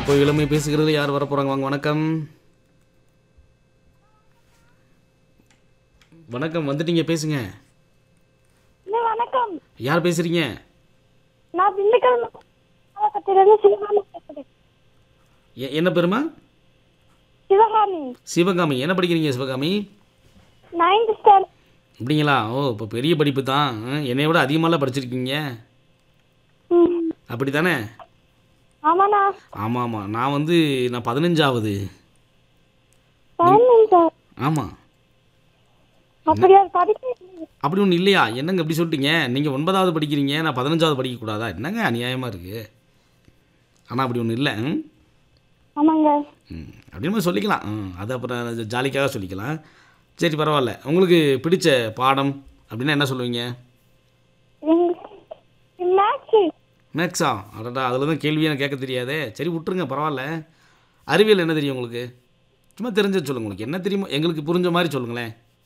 இப்போ இளமை பேசுகிறது யார் வர போகிறாங்க வாங்க வணக்கம் வணக்கம் வந்துட்டீங்க பேசுங்க அண்ணா, வணக்கம் யார் பேசுகிறீங்க நான் திண்டுக்கல் மாவட்டத்திலிருந்து சிவகாமி பேசுறேன் எ- என்ன பெருமா சிவகாமி சிவகாமி என்ன படிக்கிறீங்க சிவகாமி நைன்த் ஸ்டாண்டர்ட் அப்படிங்களா ஓ இப்போ பெரிய படிப்பு தான் ஆ, என்னை விட அதிகமாகலாம் படிச்சிருக்கீங்க அப்படி தானே ஆமாண்ணா ஆமாம் ஆமாம் நான் வந்து நான் பதினஞ்சாவது பதினஞ்சு சார் ஆமாம் அப்படியா படிக்க அப்படி ஒன்றும் இல்லையா என்னங்க இப்படி சொல்லிட்டீங்க நீங்கள் ஒன்பதாவது படிக்கிறீங்க நான் பதினஞ்சாவது படிக்கக்கூடாதா என்னங்க அநியாயமாக இருக்குது ஆனால் அப்படி ஒன்றும் இல்லை ம் ஆமாங்க ம் அப்படின்னு மாதிரி சொல்லிக்கலாம் ம் அது அப்புறம் ஜாலிக்காக சொல்லிக்கலாம் சரி பரவாயில்ல உங்களுக்கு பிடிச்ச பாடம் அப்படின்னா என்ன சொல்லுவீங்க மேக்ஸு மேக்ஸா அடடா அதில் தான் கேள்வி எனக்கு கேட்க தெரியாதே சரி விட்டுருங்க பரவாயில்ல அறிவியல் என்ன தெரியும் உங்களுக்கு சும்மா தெரிஞ்சது சொல்லுங்க உங்களுக்கு என்ன தெரியுமோ எங்களுக்கு புரிஞ்ச மாதிரி சொல்லுங்களேன்